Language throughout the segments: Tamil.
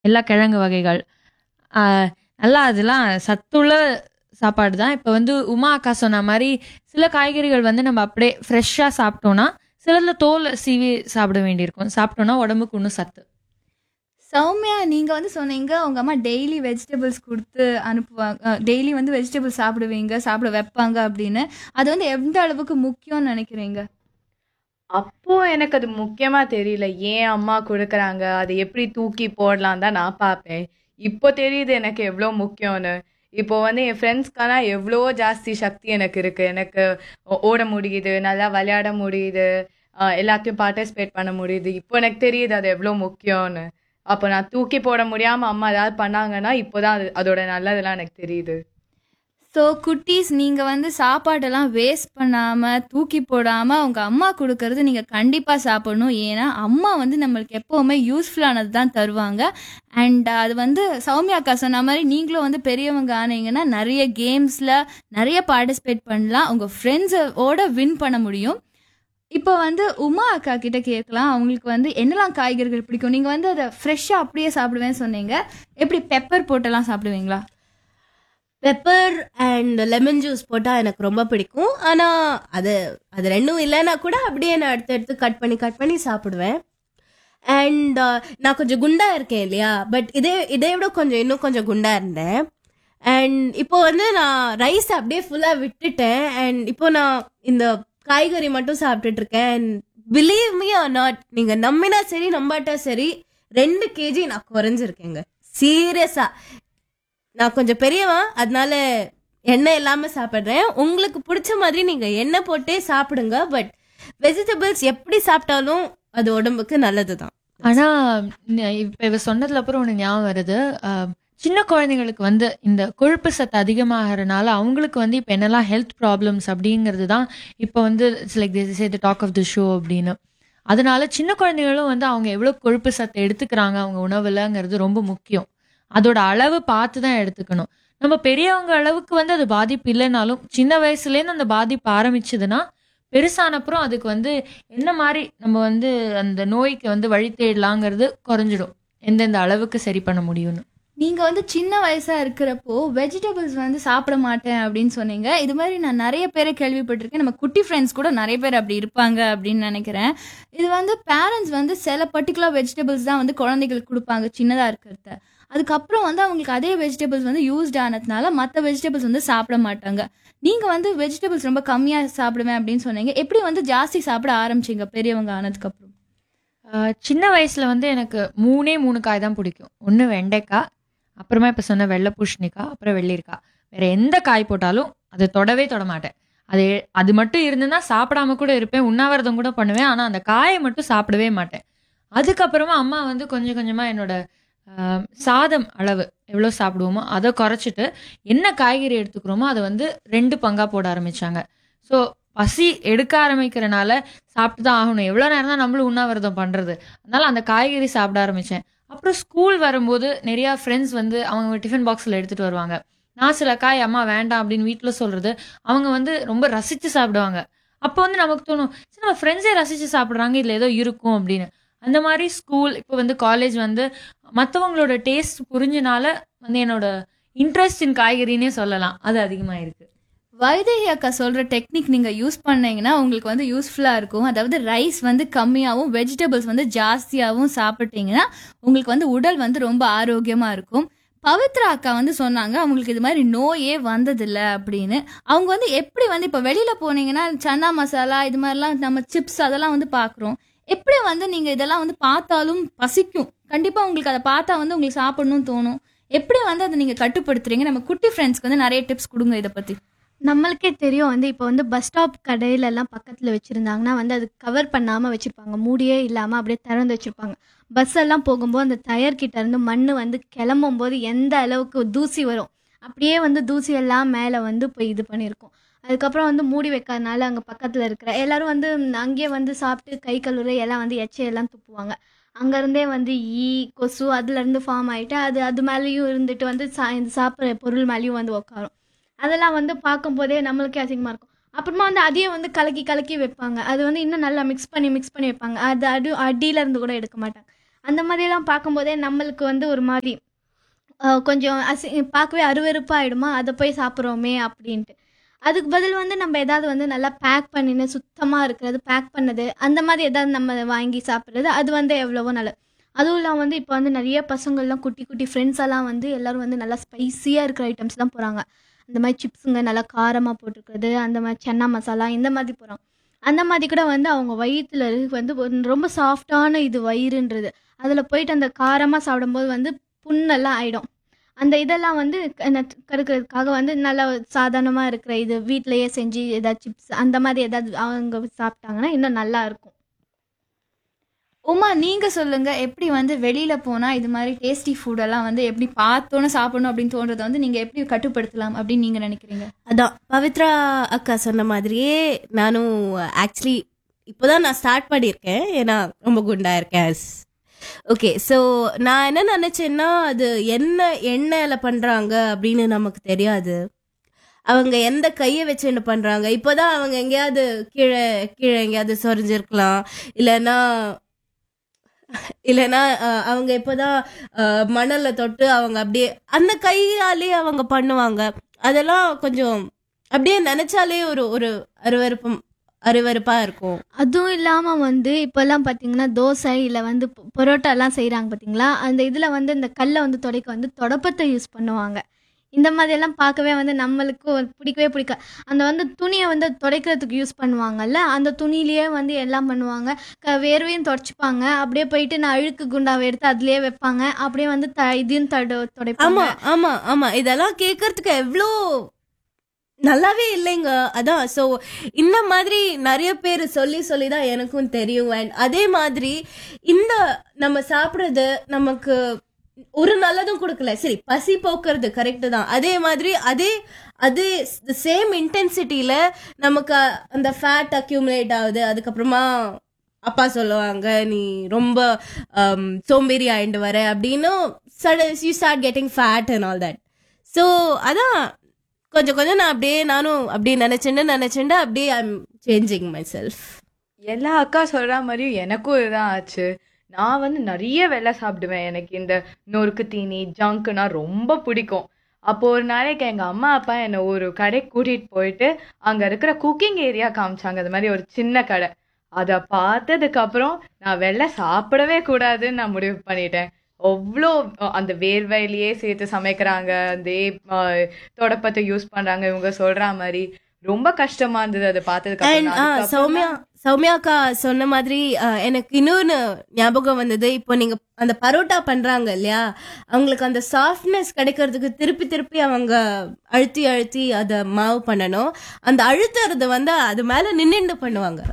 எல்லா கிழங்கு வகைகள். ஆ நல்லா அதெல்லாம் சத்துள்ள சாப்பாடு தான். இப்ப வந்து உமா அக்கா சொன்ன மாரி, சில காய்கறிகள் வந்து நம்ம அப்படியே ஃப்ரெஷ்ஷா சாப்பிட்டோம்னா, சிலதுல தோல் சீவி சாப்பிட வேண்டியிருக்கும். சாப்பிட்டோம்னா உடம்புக்கு இன்னும் சத்து. சௌமியா நீங்க வந்து சொன்னீங்க, உங்க அம்மா டெய்லி வெஜிடபிள்ஸ் குடுத்து அனுப்புவாங்க. அ டெய்லி வந்து வெஜிடபிள்ஸ் சாப்பிடுவீங்க, சாப்பிட வைப்பாங்க அப்படின்னு. அது வந்து எந்த அளவுக்கு முக்கியம்னு நெனைக்கிறீங்க? அப்போ எனக்கு அது முக்கியமா தெரியல. ஏன் அம்மா குடுக்குறாங்க? அத எப்படி தூக்கி போடலாம் தான் நான் பார்ப்பேன். இப்போ தெரியுது எனக்கு எவ்ளோ முக்கியம்னு. இப்போ வந்து என் ஃப்ரெண்ட்ஸ்க்கான எவ்ளோ ஜாஸ்தி சக்தி எனக்கு இருக்கு. எனக்கு ஓ ஓட முடியுது, நல்லா விளையாட முடியுது, அ எல்லாத்தையும் பார்ட்டிசிபேட் பண்ண முடியுது. இப்போ எனக்கு தெரியுது அது எவ்ளோ முக்கியம்னு. அப்போ நான் தூக்கி போட முடியாம அம்மா ஏதாவது பண்ணாங்கன்னா, இப்போ தான் அது அதோட நல்லதெல்லாம் எனக்கு தெரியுது. ஸோ குட்டீஸ் நீங்க வந்து சாப்பாடெல்லாம் வேஸ்ட் பண்ணாம, தூக்கி போடாம உங்க அம்மா குடுக்கறது நீங்க கண்டிப்பா சாப்பிடணும். ஏன்னா, அம்மா வந்து நம்மளுக்கு எப்பவுமே யூஸ்ஃபுல்லானது தான் தருவாங்க. அண்ட் அது வந்து சௌமியா அக்கா சொன்ன மாரி நீங்களும் வந்து பெரியவங்க ஆனீங்கன்னா, நெறைய கேம்ஸ்ல நெறைய பார்ட்டிசிபேட் பண்ணலாம். உங்க ஃப்ரெண்ட்ஸோட வின் பண்ண முடியும். இப்போ வந்து உமா அக்கா கிட்ட கேட்கலாம். அவங்களுக்கு வந்து என்னலாம் காய்கறிகள் பிடிக்கும்? நீங்க வந்து அத ஃப்ரெஷ்ஷா அப்படியே சாப்பிடுவேன்னு சொன்னீங்க. எப்படி பெப்பர் போட்டெல்லாம் சாப்பிடுவீங்களா? பெப்பர் அண்ட் லெமன் ஜூஸ் போட்டா எனக்கு ரொம்ப பிடிக்கும். ஆனா, அது அது 2ம் இல்லன்னா கூட அப்படியே நான் எடுத்து எடுத்து கட் பண்ணி கட் பண்ணி சாப்பிடுவேன். அண்ட் நான் கொஞ்சம் குண்டா இருக்கேன் இல்லையா? பட் இதே இதை விட கொஞ்சம் இன்னும் கொஞ்சம் குண்டா இருந்தேன். அண்ட் இப்போ வந்து நான் ரைஸ் அப்படியே ஃபுல்லா விட்டுட்டேன். அண்ட் இப்போ நான் இந்த காய்கறி மட்டும் சாப்பிட்டுட்டு இருக்கேன். And believe me or not நீங்க நம்பினா சரி, நம்பாட்டா சரி 2 கேஜி நான் குறைஞ்சிருக்கேங்க. சீரியஸா. நான் கொஞ்சம் பெரியவன். அதனால எண்ணெய் இல்லாம சாப்பிடுறேன். உங்களுக்கு புடிச்ச மாதிரி நீங்க எண்ணெய் போட்டே சாப்பிடுங்க. பட் வெஜிடபிள்ஸ் எப்படி சாப்பிட்டாலும் அது உடம்புக்கு நல்லதுதான். ஆனா, ந இப்ப இவ சொன்னதுல அப்புறம் ஒண்ணு ஞாபகம் வருது. அ சின்ன குழந்தைங்களுக்கு வந்து இந்த கொழுப்பு சத்து அதிகமாகறனால, அவங்களுக்கு வந்து இப்ப என்னலாம் ஹெல்த் ப்ராப்ளம்ஸ் அப்படிங்கிறது தான் இப்ப வந்து it's like they say the talk of the show அப்படின்னு. அதனால சின்ன குழந்தைகளும் வந்து அவங்க எவ்வளோ கொழுப்பு சத்து எடுத்துக்கிறாங்க அவங்க உணவுலங்கிறது ரொம்ப முக்கியம். அதோட அளவு பார்த்து தான் எடுத்துக்கணும். நம்ம பெரியவங்க அளவுக்கு வந்து அது பாதிப்பு இல்லைனாலும், சின்ன வயசுலேருந்து அந்த பாதிப்பு ஆரம்பிச்சதுன்னா, பெருசானப்புறம் அதுக்கு வந்து என்ன மாரி நம்ம வந்து அந்த நோய்க்கு வந்து வழி தேடலாங்கிறது குறைஞ்சிடும். எந்தெந்த அளவுக்கு சரி பண்ண முடியும்னு. நீங்க வந்து சின்ன வயசா இருக்கிறப்போ, வெஜிடபிள்ஸ் வந்து சாப்பிட மாட்டேன் அப்படின்னு சொன்னீங்க. இது மாரி நான் நெறைய பேர கேள்விப்பட்டிருக்கேன். நம்ம குட்டி ஃப்ரெண்ட்ஸ் கூட நெறைய பேர் அப்படி இருப்பாங்க அப்படின்னு நெனைக்கிறேன். இது வந்து பேரண்ட்ஸ் வந்து சில பர்ட்டிகுலர் வெஜிடபிள்ஸ் தான் வந்து குழந்தைகளுக்கு குடுப்பாங்க, சின்னதா இருக்கிறத. அதுக்கப்புறம் வந்து அவங்களுக்கு அதே வெஜிடபிள்ஸ் வந்து யூஸ்ட் ஆனதுனால, மத்த வெஜிடபிள்ஸ் வந்து சாப்பிட மாட்டாங்க. நீங்க வந்து வெஜிடபிள்ஸ் ரொம்ப கம்மியா சாப்பிடுவேன் அப்படின்னு சொன்னீங்க. எப்படி வந்து ஜாஸ்தி சாப்பிட ஆரம்பிச்சீங்க பெரியவங்க ஆனதுக்கப்புறம்? அ சின்ன வயசுல வந்து எனக்கு 3ஏ 3 காய் தான் பிடிக்கும். ஒண்ணு வெண்டைக்காய், அப்புறமா இப்ப சொன்ன வெள்ளை பூசணிக்காய், அப்புறம் வெள்ளரிக்காய். வேற எந்த காய் போட்டாலும் அத தொடவே தொடமாட்டேன். அது அது மட்டும் இருந்ததுன்னா சாப்பிடாம கூட இருப்பேன். உண்ணாவிரதம் கூட பண்ணுவேன். ஆனா, அந்த காய மட்டும் சாப்பிடவே மாட்டேன். அதுக்கப்புறமா அம்மா வந்து கொஞ்சம் கொஞ்சமா என்னோட அ சாதம் அளவு எவ்வளோ சாப்பிடுவோமோ, அத குறைச்சிட்டு, என்ன காய்கறி எடுத்துக்கிறோமோ அத வந்து 2 பங்கா போட ஆரம்பிச்சாங்க. ஸோ பசி எடுக்க ஆரம்பிக்கிறனால சாப்பிட்டு தான் ஆகணும். எவ்வளோ நேரம் தான் நம்மளும் உண்ணாவிரதம் பண்றது? அதனால அந்த காய்கறி சாப்பிட ஆரம்பிச்சேன். அப்புறம் ஸ்கூல் வரும்போது நெறையா ஃப்ரெண்ட்ஸ் வந்து அவங்க டிஃபன் பாக்ஸ்ல எடுத்துட்டு வருவாங்க. நான் சில காய் அம்மா வேண்டாம் அப்படின்னு வீட்ல சொல்றது, அவங்க வந்து ரொம்ப ரசிச்சு சாப்பிடுவாங்க. அப்போ வந்து நமக்கு தோணும், சரி நம்ம ஃப்ரெண்ட்ஸே ரசிச்சு சாப்பிடுறாங்க. இதுல ஏதோ இருக்கும் அப்படின்னு. அந்த மாரி ஸ்கூல் இப்போ வந்து காலேஜ் வந்து மத்தவங்களோட டேஸ்ட் புரிஞ்சனால வந்து என்னோட இன்ட்ரெஸ்ட் இன் காய்கறின்னே சொல்லலாம். அது அதிகமாயிருக்கு. வைதேகி அக்கா சொல்ற டெக்னிக் நீங்க யூஸ் பண்ணீங்கன்னா, உங்களுக்கு வந்து யூஸ்ஃபுல்லா இருக்கும். அதாவது ரைஸ் வந்து கம்மியாவும், வெஜிடபிள்ஸ் வந்து ஜாஸ்தியாவும் சாப்பிட்டீங்கன்னா, உங்களுக்கு வந்து உடல் வந்து ரொம்ப ஆரோக்கியமா இருக்கும். பவித்ரா அக்கா வந்து சொன்னாங்க, அவங்களுக்கு இது மாரி நோயே வந்ததில்ல அப்படின்னு. அவங்க வந்து எப்படி வந்து இப்ப வெளியில போனீங்கன்னா, சன்னா மசாலா இது மாரிலாம் நம்ம சிப்ஸ் அதெல்லாம் வந்து பார்க்குறோம். எப்படி வந்து நீங்க இதெல்லாம் வந்து பார்த்தாலும் பசிக்கும். கண்டிப்பா உங்களுக்கு அத பார்த்தா வந்து உங்களுக்கு சாப்பிடணும்னு தோணும். எப்படி வந்து அத நீங்க கட்டுப்படுத்துறீங்க? நம்ம குட்டி ஃப்ரெண்ட்ஸ்க்கு வந்து நெறைய டிப்ஸ் குடுங்க இத பத்தி. நம்மளுக்கே தெரியும் வந்து இப்போ வந்து பஸ் ஸ்டாப் கடையிலலாம் பக்கத்தில் வச்சுருந்தாங்கன்னா வந்து அது கவர் பண்ணாமல் வச்சுருப்பாங்க மூடியே இல்லாமல் அப்படியே திறந்து வச்சுருப்பாங்க பஸ் எல்லாம் போகும்போது அந்த டயர் கிட்ட இருந்து மண் வந்து கிளம்பும் போது எந்த அளவுக்கு தூசி வரும் அப்படியே வந்து தூசி எல்லாம் மேலே வந்து போய் இது பண்ணியிருக்கும் அதுக்கப்புறம் வந்து மூடி வைக்காதனால அங்கே பக்கத்தில் இருக்கிற எல்லாரும் வந்து அங்கேயே வந்து சாப்பிட்டு கை கழுவுற எல்லாம் வந்து எச்சையெல்லாம் துப்புவாங்க அங்கேருந்தே வந்து ஈ கொசு அதுலேருந்து ஃபார்ம் ஆகிட்டு அது அது மேலேயும் இருந்துட்டு வந்து சா இந்த சாப்பிட்ற பொருள் மேலேயும் வந்து உட்காரும் அதெல்லாம் வந்து பார்க்கும்போதே நம்மளுக்கே அசிங்கமாக இருக்கும் அப்புறமா வந்து அதையும் வந்து கலக்கி கலக்கி வைப்பாங்க அது வந்து இன்னும் நல்லா மிக்ஸ் பண்ணி மிக்ஸ் பண்ணி வைப்பாங்க அது அடி அடியில இருந்து கூட எடுக்க மாட்டாங்க அந்த மாதிரிலாம் பார்க்கும்போதே நம்மளுக்கு வந்து ஒரு மாதிரி அஹ், கொஞ்சம் அசி பார்க்கவே அருவருப்பாயிடுமா அதை போய் சாப்பிட்றோமே அப்படின்ட்டு அதுக்கு பதில் வந்து நம்ம ஏதாவது வந்து நல்லா பேக் பண்ணின்னு சுத்தமாக இருக்கிறது பேக் பண்ணது அந்த மாதிரி ஏதாவது நம்ம வாங்கி சாப்பிட்றது அது வந்து எவ்வளவோ நல்லது அதுவும் இல்லாமல் வந்து இப்போ வந்து நிறைய பசங்கள்லாம் குட்டி குட்டி ஃப்ரெண்ட்ஸ் எல்லாம் வந்து எல்லாரும் வந்து நல்லா ஸ்பைசியாக இருக்கிற ஐட்டம்ஸ் தான் போகிறாங்க அந்த மாதிரி சிப்ஸுங்க நல்லா காரமாக போட்டிருக்கிறது அந்த மாதிரி சன்னா மசாலா இந்த மாதிரி போகிறாங்க அந்த மாதிரி கூட வந்து அவங்க வயிற்றுல வந்து ஒரு ரொம்ப சாஃப்டான இது வயிறுன்றது அதில் போயிட்டு அந்த காரமாக சாப்பிடும்போது வந்து புண்ணெல்லாம் ஆயிடும் அந்த இதெல்லாம் வந்து கடுக்கிறதுக்காக வந்து நல்லா சாதாரணமாக இருக்கிற இது வீட்டிலையே செஞ்சு ஏதாவது சிப்ஸ் அந்த மாதிரி ஏதாவது அவங்க சாப்பிட்டாங்கன்னா இன்னும் நல்லா இருக்கும் உமா நீங்க சொல்லுங்க எப்படி வந்து வெளியில போனா இது மாதிரி டேஸ்டி ஃபுட் எல்லாம் வந்து எப்படி பார்த்தோன்னு சாப்பிடணும் அப்படின்னு தோன்றதை வந்து நீங்க எப்படி கட்டுப்படுத்தலாம் அப்படின்னு நீங்க நினைக்கிறீங்க அதான் பவித்ரா அக்கா சொன்ன மாதிரியே நானும் ஆக்சுவலி இப்போதான் நான் ஸ்டார்ட் பண்ணியிருக்கேன் ஏன்னா ரொம்ப குண்டா இருக்கேன் ஓகே ஸோ நான் என்ன நினைச்சேன்னா அது என்ன எண்ணெயில பண்றாங்க அப்படின்னு நமக்கு தெரியாது அவங்க எந்த கையை வச்சு என்ன பண்றாங்க இப்போதான் அவங்க எங்கேயாவது கீழே கீழே எங்கேயாவது சொரிஞ்சிருக்கலாம் இல்லைன்னா இல்லைன்னா அஹ், அவங்க இப்போதான் அஹ், மணல்ல தொட்டு அவங்க அப்படியே அந்த கையாலே அவங்க பண்ணுவாங்க அதெல்லாம் கொஞ்சம் அப்படியே நினைச்சாலே ஒரு ஒரு அருவருப்பம் அருவருப்பா இருக்கும் அதுவும் இல்லாமல் வந்து இப்போல்லாம் பார்த்தீங்கன்னா தோசை இல்லை வந்து பொ- பரோட்டாலாம் செய்கிறாங்க பார்த்தீங்களா அந்த இதில் வந்து இந்த கல்லை வந்து துடைக்க வந்து தொடப்பத்தை யூஸ் பண்ணுவாங்க இந்த மாதிரியெல்லாம் பார்க்கவே வந்து நம்மளுக்கு ஒரு பிடிக்கவே பிடிக்காது அந்த வந்து துணியை வந்து துடைக்கிறதுக்கு யூஸ் பண்ணுவாங்கல்ல அந்த துணியிலேயே வந்து எல்லாம் பண்ணுவாங்க க வேர்வையும் தொடச்சிப்பாங்க அப்படியே போயிட்டு நான் அழுக்கு குண்டாவை எடுத்து அதுலேயே வைப்பாங்க அப்படியே வந்து த இதையும் தடு ஆமா துடைப்பாங்க ஆமா ஆமா இதெல்லாம் கேட்கறதுக்கு எவ்வளோ நல்லாவே இல்லைங்க அதான் ஸோ இந்த மாதிரி நிறைய பேர் சொல்லி சொல்லி தான் எனக்கும் தெரியும் அண்ட் அதே மாதிரி இந்த நம்ம சாப்பிட்றது நமக்கு ஒரு நல்லதும் கொடுக்கல சரி பசி போக்குறது கரெக்டு தான் அதே மாதிரி அதே அதே சேம் இன்டென்சிட்டியில நமக்கு அந்த ஃபேட் அக்யூமுலேட் ஆகுது அதுக்கப்புறமா அப்பா சொல்லுவாங்க நீ ரொம்ப um, சோம்பேறி ஆயிட்டு வர அப்படின்னு you start getting fat and all that so அதான் கொஞ்சம் கொஞ்சம் நான் அப்படியே நானும் அப்படியே நினைச்சுண்டு நினைச்சுண்டு அப்படியே I am changing my myself அக்கா சொல்ற மாதிரியும் எனக்கும் இதுதான் ஆச்சு நான் வந்து நிறைய வெள்ளை சாப்பிடுவேன் எனக்கு இந்த நொறுக்கு தீனி ஜங்க்னா ரொம்ப பிடிக்கும் அப்போ ஒரு நாளைக்கு எங்க அம்மா அப்பா என்னை ஒரு கடைக்கு கூட்டிட்டு போயிட்டு அங்க இருக்கிற குக்கிங் ஏரியா காமிச்சாங்க அது மாதிரி ஒரு சின்ன கடை அதை பார்த்ததுக்கு அப்புறம் நான் வெள்ளை சாப்பிடவே கூடாதுன்னு நான் முடிவு பண்ணிட்டேன் அவ்வளோ அஹ், அந்த வேர்வையிலேயே சேர்த்து சமைக்கிறாங்க அந்த அஹ், தொடப்பத்தை யூஸ் பண்றாங்க இவங்க சொல்ற மாதிரி ரொம்ப கஷ்டமா இருந்தது அதை பார்த்ததுக்கு அண்ட் அப்புறம் நான் அதுக்கப்புறம் சௌமியா சௌமியாக்கா சொன்ன மாதிரி அஹ், எனக்கு இன்னொன்னு ஞாபகம் வந்தது இப்போ நீங்க அந்த பரோட்டா பண்றாங்க இல்லையா அவங்களுக்கு அந்த சாஃப்ட்னஸ் கிடைக்கிறதுக்கு திருப்பி திருப்பி அவங்க அழுத்தி அழுத்தி அதை மாவு பண்ணணும் அந்த அழுத்துறது வந்து அது மேல நின்னுண்டு பண்ணுவாங்க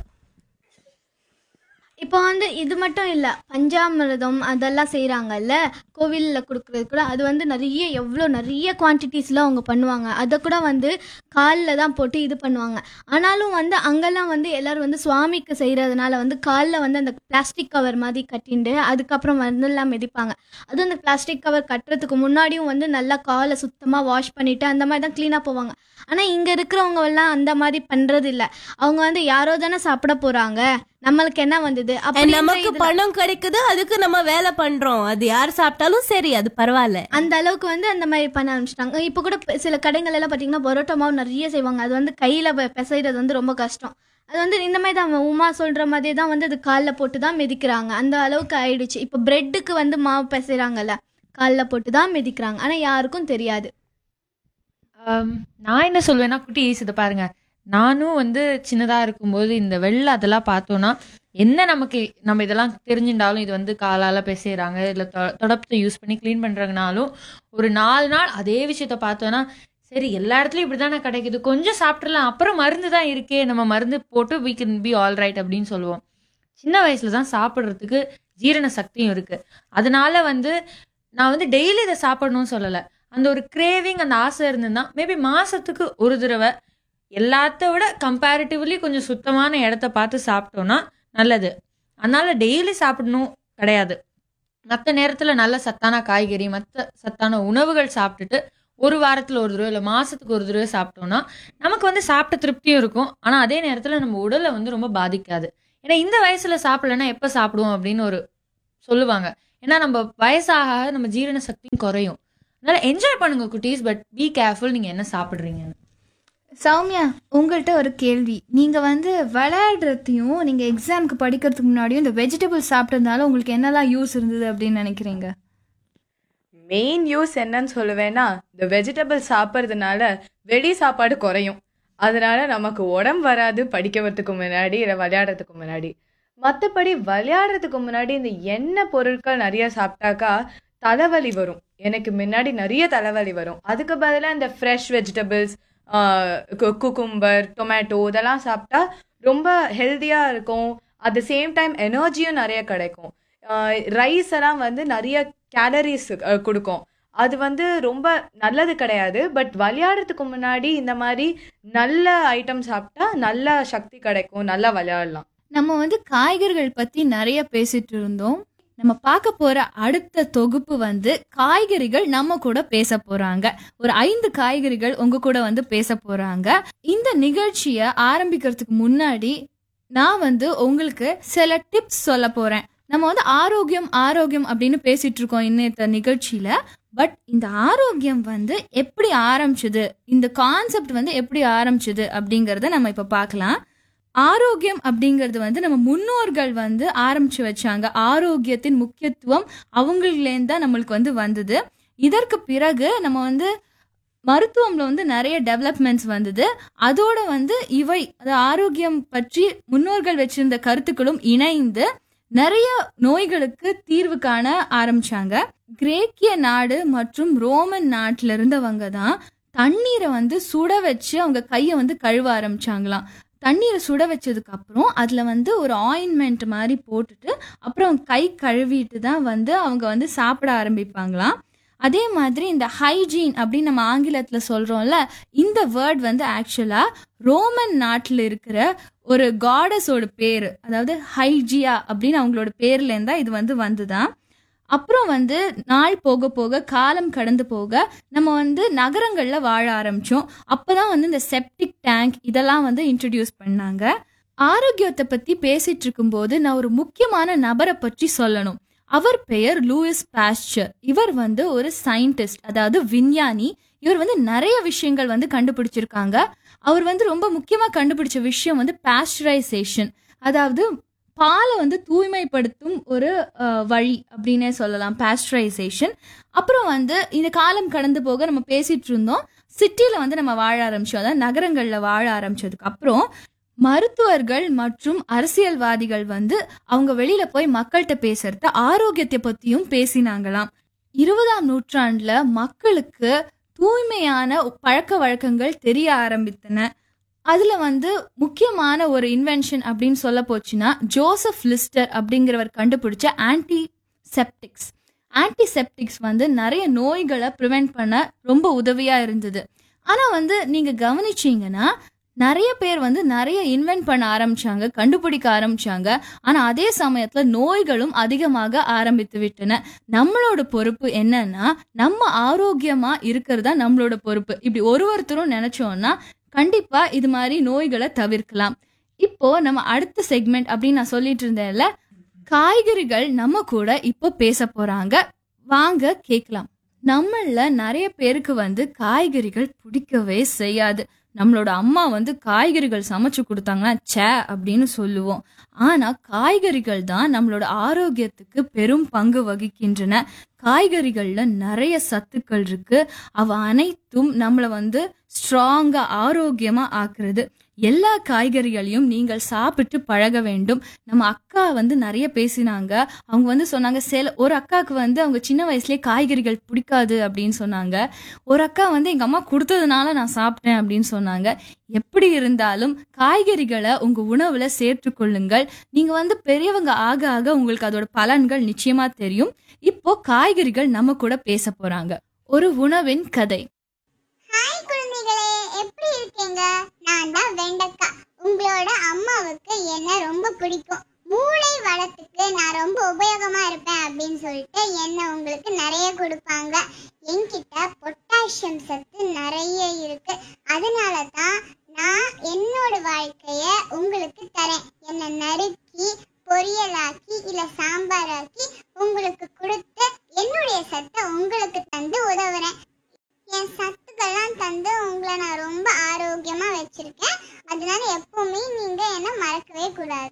இப்போ வந்து இது மட்டும் இல்லை பஞ்சாமிர்தம் அதெல்லாம் செய்கிறாங்கல்ல கோவிலில் கொடுக்குறது கூட அது வந்து நிறைய எவ்வளோ நிறைய குவான்டிட்டிஸில் அவங்க பண்ணுவாங்க அதை கூட வந்து காலில் தான் போட்டு இது பண்ணுவாங்க ஆனாலும் வந்து அங்கெல்லாம் வந்து எல்லாரும் வந்து சுவாமிக்கு செய்கிறதுனால வந்து காலில் வந்து அந்த பிளாஸ்டிக் கவர் மாதிரி கட்டிண்டு அதுக்கப்புறம் வந்து எல்லாம் மிதிப்பாங்க அதுவும் அந்த பிளாஸ்டிக் கவர் கட்டுறதுக்கு முன்னாடியும் வந்து நல்லா காலை சுத்தமாக வாஷ் பண்ணிவிட்டு அந்த மாதிரி தான் க்ளீனாக போவாங்க ஆனால் இங்கே இருக்கிறவங்க எல்லாம் அந்த மாதிரி பண்ணுறது இல்லை அவங்க வந்து யாரோ தானே சாப்பிட போகிறாங்க நம்மளுக்கு என்ன வந்தது And அப்படின்ற நமக்கு இதுல- பணம் கிடைக்குது அதுக்கு நம்ம வேலை பண்றோம் அது யார் சாப்பிட்டாலும் சரி அது பரவாயில்ல அந்த அளவுக்கு வந்து அந்த மாதிரி பண்ண ஆரம்பிச்சிட்டாங்க இப்போ கூட பெ- சில கடைகள் எல்லாம் பார்த்தீங்கன்னா பரோட்டா மாவு நிறைய செய்வாங்க அது வந்து கையில் பிசைறது வந்து ரொம்ப கஷ்டம் அது வந்து இந்த மாதிரி தான் உமா சொல்கிற மாதிரி தான் வந்து அது காலில் போட்டு தான் மிதிக்கிறாங்க அந்த அளவுக்கு ஆயிடுச்சு இப்போ பிரெட்டுக்கு வந்து மாவு பிசைறாங்கல்ல காலில் போட்டு தான் மிதிக்கிறாங்க ஆனால் யாருக்கும் தெரியாது ஆம், நான் என்ன சொல்வேன்னா குட்டீஸ் இதை பாருங்க நானும் வந்து சின்னதா இருக்கும்போது இந்த வெள்ளை அதெல்லாம் பார்த்தோன்னா என்ன நமக்கு நம்ம இதெல்லாம் தெரிஞ்சுட்டாலும் இது வந்து காலால பேசுறாங்க இல்லை தொடப்பத்தை யூஸ் பண்ணி க்ளீன் பண்றாங்கனாலும் ஒரு நாலு நாள் அதே விஷயத்த பார்த்தோன்னா சரி எல்லா இடத்துலயும் இப்படிதானே கிடைக்குது கொஞ்சம் சாப்பிட்றலாம் அப்புறம் மருந்து தான் இருக்கே நம்ம மருந்து போட்டு we can be all right அப்படின்னு சொல்லுவோம் சின்ன வயசுல தான் சாப்பிட்றதுக்கு ஜீரண சக்தியும் இருக்கு அதனால வந்து நான் வந்து டெய்லி இதை சாப்பிடணும்னு சொல்லலை அந்த ஒரு கிரேவிங் அந்த ஆசை இருந்ததுன்னா மேபி மாசத்துக்கு ஒரு தடவை எல்லாத்த விட கம்பேரிட்டிவ்லி கொஞ்சம் சுத்தமான இடத்த பார்த்து சாப்பிட்டோம்னா நல்லது அதனால டெய்லி சாப்பிடணும் கிடையாது மற்ற நேரத்தில் நல்ல சத்தான காய்கறி மற்ற சத்தான உணவுகள் சாப்பிட்டுட்டு ஒரு வாரத்தில் ஒரு தடவை இல்லை மாசத்துக்கு ஒரு தடவை சாப்பிட்டோம்னா நமக்கு வந்து சாப்பிட்ட திருப்தியும் இருக்கும் ஆனால் அதே நேரத்தில் நம்ம உடலை வந்து ரொம்ப பாதிக்காது ஏன்னா இந்த வயசுல சாப்பிடலன்னா எப்போ சாப்பிடுவோம் அப்படின்னு ஒரு சொல்லுவாங்க ஏன்னா நம்ம வயசாக ஆக நம்ம ஜீரண சக்தியும் குறையும் அதனால என்ஜாய் பண்ணுங்க குட்டீஸ் பட் பி கேர்ஃபுல் நீங்க என்ன சாப்பிடுறீங்கன்னு சௌமியா உங்கள்கிட்ட ஒரு கேள்வி நீங்கள் வந்து விளையாடுறதையும் நீங்கள் எக்ஸாமுக்கு படிக்கிறதுக்கு முன்னாடியும் இந்த வெஜிடபிள் சாப்பிட்டதுனால உங்களுக்கு என்னெல்லாம் யூஸ் இருந்தது அப்படின்னு நினைக்கிறீங்க மெயின் யூஸ் என்னன்னு சொல்லுவேன்னா இந்த வெஜிடபிள் சாப்பிட்றதுனால வெளி சாப்பாடு குறையும் அதனால நமக்கு உடம்பு வராது படிக்கிறதுக்கு முன்னாடி இல்லை விளையாடுறதுக்கு முன்னாடி மற்றபடி விளையாடுறதுக்கு முன்னாடி இந்த எண்ணெய் பொருட்கள் நிறைய சாப்பிட்டாக்கா தலைவலி வரும் எனக்கு முன்னாடி நிறைய தலைவலி வரும் அதுக்கு பதிலாக இந்த ஃப்ரெஷ் வெஜிடபிள்ஸ் குக்கும்பர் டொமேட்டோ இதெல்லாம் சாப்பிட்டா ரொம்ப ஹெல்த்தியாக இருக்கும் அட் த சேம் டைம் எனர்ஜியும் நிறைய கிடைக்கும் ரைஸ் எல்லாம் வந்து நிறைய கேலரிஸ் கொடுக்கும் அது வந்து ரொம்ப நல்லது கிடையாது பட் விளையாடுறதுக்கு முன்னாடி இந்த மாதிரி நல்ல ஐட்டம் சாப்பிட்டா நல்ல சக்தி கிடைக்கும் நல்லா விளையாடலாம் நம்ம வந்து காய்கறிகள் பற்றி நிறைய பேசிட்டு இருந்தோம் நம்ம பார்க்க போற அடுத்த தொகுப்பு வந்து காய்கறிகள் நம்ம கூட பேச போறாங்க ஒரு ஐந்து காய்கறிகள் உங்க கூட வந்து பேச போறாங்க இந்த நிகழ்ச்சியை ஆரம்பிக்கிறதுக்கு முன்னாடி நான் வந்து உங்களுக்கு சில டிப்ஸ் சொல்ல போறேன் நம்ம வந்து ஆரோக்கியம் ஆரோக்கியம் அப்படின்னு பேசிட்டு இருக்கோம் இன்னத்த நிகழ்ச்சியில பட் இந்த ஆரோக்கியம் வந்து எப்படி ஆரம்பிச்சது இந்த கான்செப்ட் வந்து எப்படி ஆரம்பிச்சது அப்படிங்கறத நம்ம இப்ப பார்க்கலாம் ஆரோக்கியம் அப்படிங்கிறது வந்து நம்ம முன்னோர்கள் வந்து ஆரம்பிச்சு வச்சாங்க ஆரோக்கியத்தின் முக்கியத்துவம் அவங்கள்லேருந்து தான் நம்மளுக்கு வந்து வந்தது இதற்கு பிறகு நம்ம வந்து மருத்துவம்ல வந்து நிறைய டெவலப்மெண்ட்ஸ் வந்தது அதோட வந்து இவை அது ஆரோக்கியம் பற்றி முன்னோர்கள் வச்சிருந்த கருத்துக்களும் இணைந்து நிறைய நோய்களுக்கு தீர்வு காண ஆரம்பிச்சாங்க கிரேக்கிய நாடு மற்றும் ரோமன் நாட்டில இருந்தவங்க தான் தண்ணீரை வந்து சுட வச்சு அவங்க கையை வந்து கழுவ ஆரம்பிச்சாங்களாம் தண்ணீரை சுட வச்சதுக்கு அப்புறம் அதுல வந்து ஒரு ஆயின்மெண்ட் மாதிரி போட்டுட்டு அப்புறம் கை கழுவிட்டு தான் வந்து அவங்க வந்து சாப்பிட ஆரம்பிப்பாங்களாம் அதே மாதிரி இந்த ஹைஜீன் அப்படின்னு நம்ம ஆங்கிலத்தில் சொல்கிறோம்ல இந்த வேர்ட் வந்து ஆக்சுவலாக ரோமன் நாட்டில் இருக்கிற ஒரு காடஸோட பேர் அதாவது ஹைஜியா அப்படின்னு அவங்களோட பேர்லேருந்தா இது வந்து வந்துதான் அப்புறம் வந்து நாள் போக போக காலம் கடந்து போக நம்ம வந்து நகரங்களில் வாழ ஆரம்பித்தோம் அப்போ தான் வந்து இந்த செப்டிக் டேங்க் இதெல்லாம் வந்து இன்ட்ரடியூஸ் பண்ணாங்க ஆரோக்கியத்தை பற்றி பேசிட்டு இருக்கும்போது நான் ஒரு முக்கியமான நபரை பற்றி சொல்லணும் அவர் பெயர் லூயிஸ் பாஸ்டர் இவர் வந்து ஒரு சயின்டிஸ்ட் அதாவது விஞ்ஞானி இவர் வந்து நிறைய விஷயங்கள் வந்து கண்டுபிடிச்சிருக்காங்க அவர் வந்து ரொம்ப முக்கியமாக கண்டுபிடிச்ச விஷயம் வந்து பாஸ்டரைசேஷன் அதாவது பாலை வந்து தூய்மைப்படுத்தும் ஒரு அஹ், வழி அப்படின்னே சொல்லலாம் பாஸ்டரைசேஷன் அப்புறம் வந்து இந்த காலம் கடந்து போக நம்ம பேசிட்டு இருந்தோம் சிட்டியில் வந்து நம்ம வாழ ஆரம்பிச்சோம் அதாவது நகரங்களில் வாழ ஆரம்பிச்சதுக்கு அப்புறம் மருத்துவர்கள் மற்றும் அரசியல்வாதிகள் வந்து அவங்க வெளியில போய் மக்கள்கிட்ட பேசுறத ஆரோக்கியத்தை பத்தியும் பேசினாங்களாம் இருபதாம் நூற்றாண்டுல மக்களுக்கு தூய்மையான பழக்க வழக்கங்கள் தெரிய ஆரம்பித்தன அதுல வந்து முக்கியமான ஒரு இன்வென்ஷன் அப்படின்னு சொல்ல போச்சுன்னா ஜோசப் லிஸ்டர் அப்படிங்கிறவர் கண்டுபிடிச்ச ஆன்டி செப்டிக்ஸ் ஆன்டிசெப்டிக்ஸ் வந்து நிறைய நோய்களை ப்ரிவென்ட் பண்ண ரொம்ப உதவியா இருந்தது ஆனா வந்து நீங்க கவனிச்சீங்கன்னா நிறைய பேர் வந்து நிறைய இன்வென்ட் பண்ண ஆரம்பிச்சாங்க கண்டுபிடிக்க ஆரம்பிச்சாங்க ஆனா அதே சமயத்துல நோய்களும் அதிகமாக ஆரம்பித்து விட்டன நம்மளோட பொறுப்பு என்னன்னா நம்ம ஆரோக்கியமா இருக்கிறதா நம்மளோட பொறுப்பு இப்படி ஒரு ஒருத்தரும் நினைச்சோம்னா கண்டிப்பா இது மாதிரி நோய்களை தவிர்க்கலாம் இப்போ நம்ம அடுத்த செக்மெண்ட் அப்படின்னு நான் சொல்லிட்டு இருந்தேன்ல காய்கறிகள் நம்ம கூட இப்போ பேச போறாங்க வாங்க கேட்கலாம் நம்மள நிறைய பேருக்கு வந்து காய்கறிகள் பிடிக்கவே செய்யாது நம்மளோட அம்மா வந்து காய்கறிகள் சமைச்சு கொடுத்தாங்கன்னா ச்சே அப்படின்னு சொல்லுவோம் ஆனா காய்கறிகள் தான் நம்மளோட ஆரோக்கியத்துக்கு பெரும் பங்கு வகிக்கின்றன காய்கறிகள்ல நிறைய சத்துக்கள் இருக்கு அவ அனைத்தும் நம்மளை வந்து ஸ்ட்ராங்கா ஆரோக்கியமா ஆக்குறது எல்லா காய்கறிகளையும் நீங்கள் சாப்பிட்டு பழக வேண்டும் நம்ம அக்கா வந்து நிறைய பேசினாங்க அவங்க வந்து சொன்னாங்க சில ஒரு அக்காவுக்கு வந்து அவங்க சின்ன வயசுலயே காய்கறிகள் பிடிக்காது அப்படின்னு சொன்னாங்க ஒரு அக்கா வந்து எங்க அம்மா கொடுத்ததுனால நான் சாப்பிட்டேன் அப்படின்னு சொன்னாங்க எப்படி இருந்தாலும் காய்கறிகளை உங்க உணவுல சேர்த்து கொள்ளுங்கள் நீங்க வந்து பெரியவங்க ஆக ஆக உங்களுக்கு அதோட பலன்கள் நிச்சயமா தெரியும் இப்போ காய்கறிகள் நம்ம கூட பேச போறாங்க ஒரு உணவின் கதை ஹாய் குழந்தைகளே எப்படி இருக்கீங்க நான் தான் வெண்டைக்காய் உங்களோட அம்மாவுக்கு என்ன ரொம்ப பிடிக்கும் மூளை வளத்துக்கு நான் ரொம்ப உபயோகமா இருப்பேன் அப்படின்னு சொல்லிட்டு என்ன உங்களுக்கு நிறைய கொடுப்பாங்க என்கிட்ட பொட்டாசியம் சத்து நிறைய இருக்கு அதனால தான் நான் என்னோட வாழ்க்கைய உங்களுக்கு தரேன் என்னை நறுக்கி பொரியலாக்கி இல்ல சாம்பாராக்கி உங்களுக்கு கொடுத்து என்னுடைய சத்தை உங்களுக்கு தந்து உதவுறேன் என் சத்துக்கெல்லாம் தந்து உங்களை நான் ரொம்ப ஆரோக்கியமா வச்சிருக்கேன் அதனால எப்பவுமே நீங்க என்ன மறக்கவே கூடாது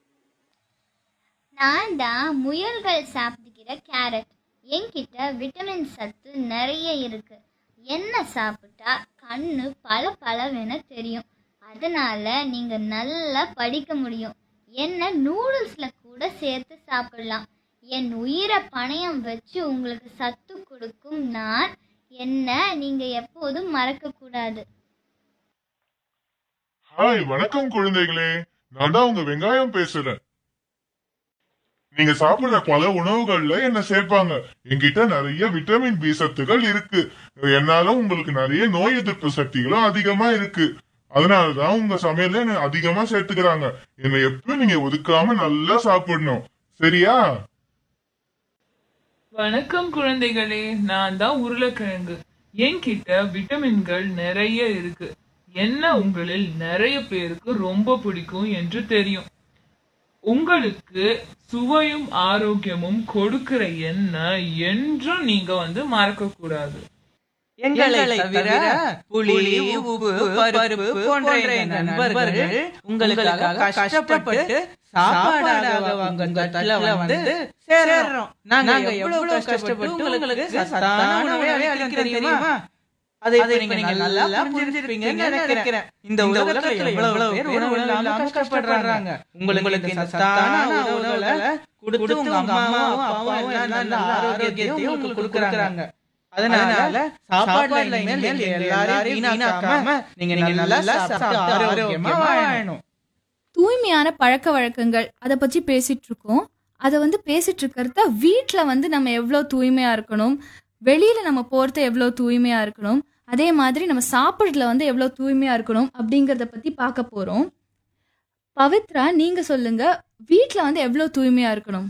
நான் தான் முயல்கள் சாப்பிடுகிற கேரட் என்கிட்ட விட்டமின் சத்து நிறைய இருக்கு என்ன சாப்பிட்டா கண்ணு பல பலவென தெரியும் அதனால நீங்க நல்லா படிக்க முடியும் என்ன நூடுல்ஸ்ல கூட சேர்த்து சாப்பிடலாம் என் உயிரை பணயம் வச்சு உங்களுக்கு சத்து கொடுக்கும் நான் என்ன நீங்க எப்போதும் மறக்க கூடாது ஹாய் வணக்கம் குழந்தைகளே நான் தான் உங்க வெங்காயம் பேசுறேன் நீங்க சாப்பிடுற பல உணவுகள்ல என்ன சேர்ப்பாங்க என்கிட்ட நிறைய விட்டமின் பி சத்துகள் இருக்கு என்னால உங்களுக்கு நிறைய நோய் எதிர்ப்பு சக்திகளும் அதிகமா இருக்கு அதனாலதான் உங்க சமையல்ல என்ன அதிகமா சேர்த்துக்கிறாங்க என்னை எப்பவும் நீங்க ஒதுக்காம நல்லா சாப்பிடணும் சரியா வணக்கம் குழந்தைகளே நான் தான் உருளைக்கிழங்கு என்கிட்ட விட்டமின்கள் நிறைய இருக்கு என்ன உங்களில் நிறைய பேருக்கு ரொம்ப பிடிக்கும் என்று தெரியும் உங்களுக்கு சுவையும் ஆரோக்கியமும் கொடுக்கிற எண்ணெய் என்றும் நீங்க வந்து மறக்க கூடாது எங்களை தவிர புளி உப்பு பருப்பு போன்ற எங்க நண்பர்கள் உங்களுக்காக கஷ்டப்பட்டு சாப்பாடாக வாங்க தட்டுல வந்து சேர்றோம் நாங்க எவ்வளவு கஷ்டப்பட்டு உங்களுக்கு சத்தான உணவை அளிக்கிறோம் தெரியுமா அதை இப்ப நீங்க நல்லா புரிஞ்சிருப்பீங்கன்னு நினைக்கிறேன் இந்த உலகத்துல எவ்வளவு பேர் உணவு இல்லாம கஷ்டப்படுறாங்க உங்களுக்கு இந்த சத்தான உணவுகளை கொடுத்து உங்க அம்மாவும் அப்பாவும் எல்லாம் நல்ல ஆரோக்கியத்தையும் உங்களுக்கு கொடுக்கறாங்க அதனால சாப்பாடுல இனிமேல் எல்லாரையும் வீணாக்காம நீங்க நல்லா சாப்பிட்டு ஆரோக்கியமா வாழணும் தூய்மையான பழக்க வழக்கங்கள் அதை பற்றி பேசிட்டு இருக்கோம் அதை வந்து பேசிட்டு இருக்கிறத வீட்டில் வந்து நம்ம எவ்வளோ தூய்மையாக இருக்கணும் வெளியில் நம்ம போகிறது எவ்வளோ தூய்மையாக இருக்கணும் அதே மாதிரி நம்ம சாப்பிட்றதுல வந்து எவ்வளோ தூய்மையாக இருக்கணும் அப்படிங்கிறத பற்றி பார்க்க போகிறோம் பவித்ரா நீங்கள் சொல்லுங்கள் வீட்டில் வந்து எவ்வளோ தூய்மையாக இருக்கணும்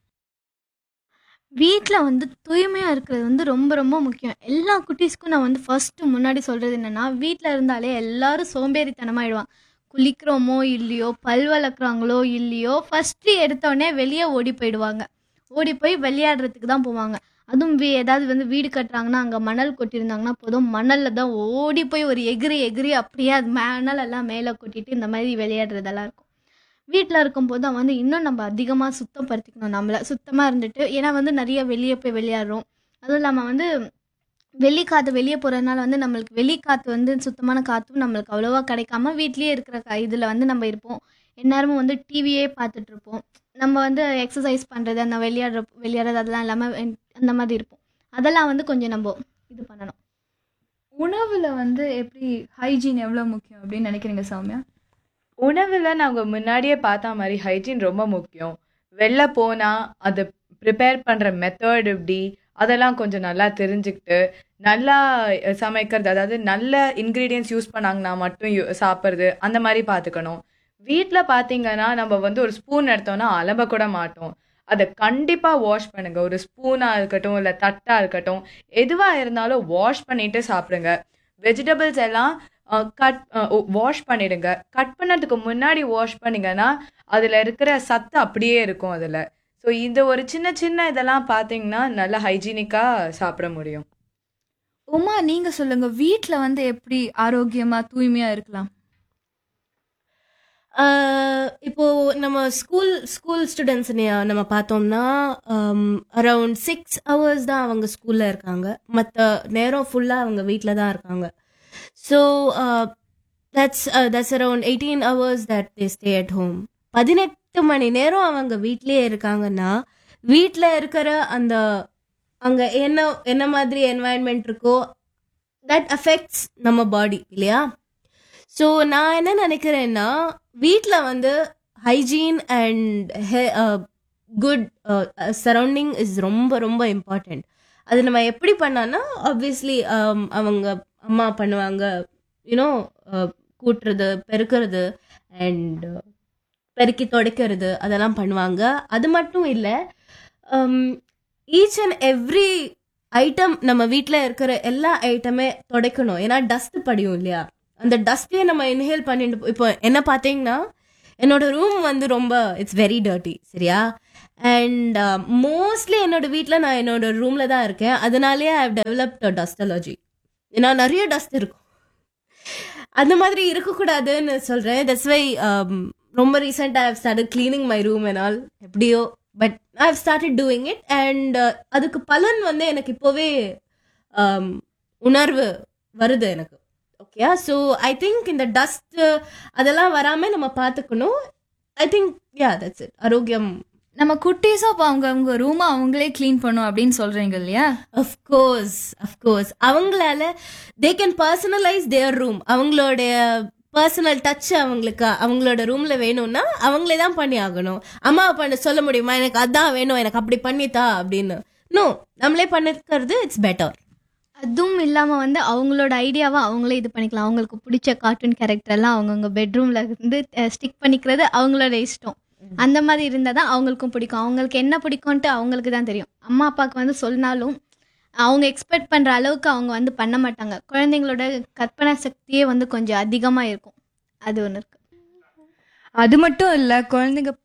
வீட்டில் வந்து தூய்மையாக இருக்கிறது வந்து ரொம்ப ரொம்ப முக்கியம் எல்லா குட்டீஸ்க்கும் நான் வந்து ஃபர்ஸ்ட்டு முன்னாடி சொல்கிறது என்னென்னா வீட்டில் இருந்தாலே எல்லாரும் சோம்பேறித்தனமாயிடுவான் குளிக்கிறோமோ இல்லையோ பல் வளர்க்குறாங்களோ இல்லையோ ஃபஸ்ட்டு எடுத்தோடனே வெளியே ஓடி போயிடுவாங்க ஓடி போய் விளையாடுறதுக்கு தான் போவாங்க அதுவும் வீ ஏதாவது வந்து வீடு கட்டுறாங்கன்னா அங்கே மணல் கொட்டியிருந்தாங்கன்னா போதும் மணலில் தான் ஓடி போய் ஒரு எகிரி எகிரி அப்படியே அது மணலெல்லாம் மேலே கொட்டிட்டு இந்த மாதிரி விளையாடுறதெல்லாம் இருக்கும் வீட்டில் இருக்கும்போது தான் வந்து இன்னும் நம்ம அதிகமாக சுத்தப்படுத்திக்கணும் நம்மளை சுத்தமாக இருந்துட்டு ஏன்னா வந்து நிறைய வெளியே போய் விளையாடுறோம் அதுவும் இல்லாமல் வந்து வெளி காற்று வெளியே போகிறதுனால வந்து நம்மளுக்கு வெளி காற்று வந்து சுத்தமான காற்றும் நம்மளுக்கு அவ்வளோவா கிடைக்காம வீட்லேயே இருக்கிற க இதில் வந்து நம்ம இருப்போம் எந்நேரமும் வந்து டிவியே பார்த்துட்டு இருப்போம் நம்ம வந்து எக்ஸசைஸ் பண்ணுறது அந்த விளையாடுற விளையாடுறது அதெல்லாம் இல்லாமல் அந்த மாதிரி இருப்போம் அதெல்லாம் வந்து கொஞ்சம் நம்ம இது பண்ணணும் உணவில் வந்து எப்படி ஹைஜீன் எவ்வளோ முக்கியம் அப்படின்னு நினைக்கிறீங்க சௌமியா உணவில் நாங்கள் முன்னாடியே பார்த்த மாதிரி ஹைஜீன் ரொம்ப முக்கியம் வெளில போனால் அதை ப்ரிப்பேர் பண்ணுற மெத்தட் எப்படி அதெல்லாம் கொஞ்சம் நல்லா தெரிஞ்சுக்கிட்டு நல்லா சமைக்கிறது அதாவது நல்ல இன்க்ரீடியன்ஸ் யூஸ் பண்ணாங்கன்னா மட்டும் யூ சாப்பிட்றது அந்த மாதிரி பார்த்துக்கணும் வீட்டில் பார்த்தீங்கன்னா நம்ம வந்து ஒரு ஸ்பூன் எடுத்தோம்னா அலம்ப கூட மாட்டோம் அதை கண்டிப்பாக வாஷ் பண்ணுங்க ஒரு ஸ்பூனாக இருக்கட்டும் இல்லை தட்டாக இருக்கட்டும் எதுவாக இருந்தாலும் வாஷ் பண்ணிட்டு சாப்பிடுங்க வெஜிடபிள்ஸ் எல்லாம் கட் வாஷ் பண்ணிடுங்க கட் பண்ணதுக்கு முன்னாடி வாஷ் பண்ணீங்கன்னா அதில் இருக்கிற சத்து அப்படியே இருக்கும் அதில் ஸோ இந்த ஒரு சின்ன சின்ன இதெல்லாம் பார்த்தீங்கன்னா நல்லா ஹைஜீனிக்காக சாப்பிட முடியும் உமா நீங்கள் சொல்லுங்கள் வீட்டில் வந்து எப்படி ஆரோக்கியமாக தூய்மையாக இருக்கலாம் ஆஹ் இப்போ நம்ம ஸ்கூல் ஸ்கூல் ஸ்டூடெண்ட்ஸ் நம்ம பார்த்தோம்னா அரவுண்ட் சிக்ஸ் ஹவர்ஸ் தான் அவங்க ஸ்கூல்ல இருக்காங்க மற்ற நேரம் ஃபுல்லாக அவங்க வீட்டில் தான் இருக்காங்க so that's that's around eighteen hours that they stay at home பதினெட்டு மணி நேரம் அவங்க வீட்லயே இருக்காங்கன்னா வீட்டில் இருக்கிற அந்த அங்கே என்ன என்ன மாதிரி என்வாயன்மெண்ட் இருக்கோ தட் அஃபெக்ட்ஸ் நம்ம பாடி இல்லையா ஸோ நான் என்ன நினைக்கிறேன்னா வீட்டில் வந்து hygiene and good surrounding is ரொம்ப ரொம்ப இம்பார்ட்டண்ட் அது நம்ம எப்படி பண்ணான்னா ஆப்வியஸ்லி அவங்க அம்மா பண்ணுவாங்க யூனோ கூட்டுறது பெருக்கிறது அண்ட் பெருக்கி துடைக்கிறது அதெல்லாம் பண்ணுவாங்க அது மட்டும் இல்லை ஈச் அண்ட் எவ்ரி ஐட்டம் நம்ம வீட்டில் இருக்கிற எல்லா ஐட்டமே துடைக்கணும் ஏன்னா டஸ்ட் படியும் இல்லையா அந்த டஸ்ட்டே நம்ம இன்ஹேல் பண்ணிட்டு இப்போ என்ன பார்த்தீங்கன்னா என்னோட ரூம் வந்து ரொம்ப இட்ஸ் வெரி டர்ட்டி சரியா அண்ட் மோஸ்ட்லி என்னோட வீட்டில் நான் என்னோட ரூமில் தான் இருக்கேன் அதனாலேயே ஐ டெவலப்ட் டஸ்ட் அலர்ஜி ஏன்னா நிறைய டஸ்ட் இருக்கும் அந்த மாதிரி இருக்கக்கூடாதுன்னு சொல்கிறேன் தட்ஸ் வை ரொம்ப ரீசெண்டாக I've started cleaning my room and all எப்படியோ but I have started doing it and அதுக்கு பலன் வந்து எனக்கு இப்போவே um, உணர்வு வருது எனக்கு ஓகே ஸோ ஐ திங்க் இந்த டஸ்ட் அதெல்லாம் வராமல் நம்ம பார்த்துக்கணும் I think yeah that's it ஆரோக்கியம் நம்ம குட்டீஸும் அப்போ அவங்க அவங்க ரூமை அவங்களே க்ளீன் பண்ணும் அப்படின்னு சொல்றீங்க இல்லையா அஃப்கோர்ஸ் அஃப்கோர்ஸ் அவங்களால they can personalise their room அவங்களுடைய பர்சனல் டச் அவங்களுக்கு அவங்களோட ரூம்ல வேணும்னா அவங்களே தான் பண்ணி ஆகணும் அம்மா பண்ண சொல்ல முடியுமா எனக்கு அதான் வேணும் எனக்கு அப்படி பண்ணித்தா அப்படின்னு நோ நம்மளே பண்ணிக்கிறது இட்ஸ் பெட்டர் அதுவும் இல்லாமல் வந்து அவங்களோட ஐடியாவை அவங்களே இது பண்ணிக்கலாம் அவங்களுக்கு பிடிச்ச கார்ட்டூன் கேரக்டர் எல்லாம் அவங்கவுங்க பெட்ரூமில் இருந்து ஸ்டிக் பண்ணிக்கிறது அவங்களோட இஷ்டம் அந்த மாதிரி இருந்தால் தான் அவங்களுக்கும் பிடிக்கும் அவங்களுக்கு என்ன பிடிக்கும்ன்ட்டு அவங்களுக்கு தான் தெரியும் அம்மா அப்பாவுக்கு வந்து சொன்னாலும் அவங்க எக்ஸ்பெக்ட் பண்ணுற அளவுக்கு அவங்க வந்து பண்ண மாட்டாங்க குழந்தைங்களோட கற்பனை சக்தியே வந்து கொஞ்சம் அதிகமாக இருக்கும் அது ஒன்று இருக்கு அது மட்டும் இல்லை குழந்தைங்க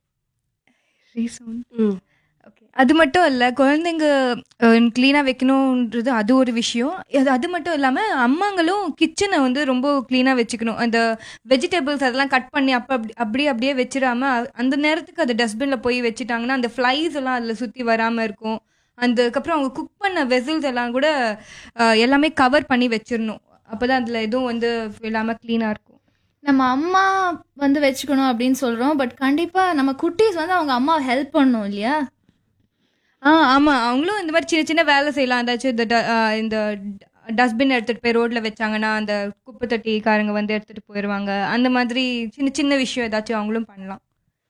ரீசன் ம் ஓகே அது மட்டும் இல்லை குழந்தைங்க க்ளீனாக வைக்கணுன்றது அது ஒரு விஷயம் அது அது மட்டும் இல்லாமல் அம்மாங்களும் கிச்சனை வந்து ரொம்ப க்ளீனாக வச்சுக்கணும் அந்த வெஜிடபிள்ஸ் அதெல்லாம் கட் பண்ணி அப்போ அப்படி அப்படியே அப்படியே வச்சிடாம அ- அந்த நேரத்துக்கு அது டஸ்ட்பினில் போய் வச்சுட்டாங்கன்னா அந்த ஃப்ளைஸ் எல்லாம் அதில் சுற்றி வராமல் இருக்கும் அதுக்கப்புறம் அவங்க குக் பண்ண வெசல்ஸ் எல்லாம் கூட அஹ், எல்லாமே கவர் பண்ணி வச்சிடணும் அப்போ தான் அதில் எதுவும் வந்து இல்லாமல் க்ளீனாக இருக்கும் நம்ம அம்மா வந்து வச்சுக்கணும் அப்படின்னு சொல்றோம் பட் கண்டிப்பா நம்ம குட்டீஸ் வந்து அவங்க அம்மாவை ஹெல்ப் பண்ணணும் இல்லையா ஆ ஆமாம் அவங்களும் இந்த மாதிரி சின்ன சின்ன வேலை செய்யலாம் ஏதாச்சும் இந்த ட- ஆ, இந்த டஸ்ட்பின் எடுத்துகிட்டு போய் ரோட்டில் வச்சாங்கன்னா அந்த குப்பை தொட்டிக்காரங்க வந்து எடுத்துகிட்டு போயிடுவாங்க அந்த மாதிரி சின்ன சின்ன விஷயம் ஏதாச்சும் அவங்களும் பண்ணலாம்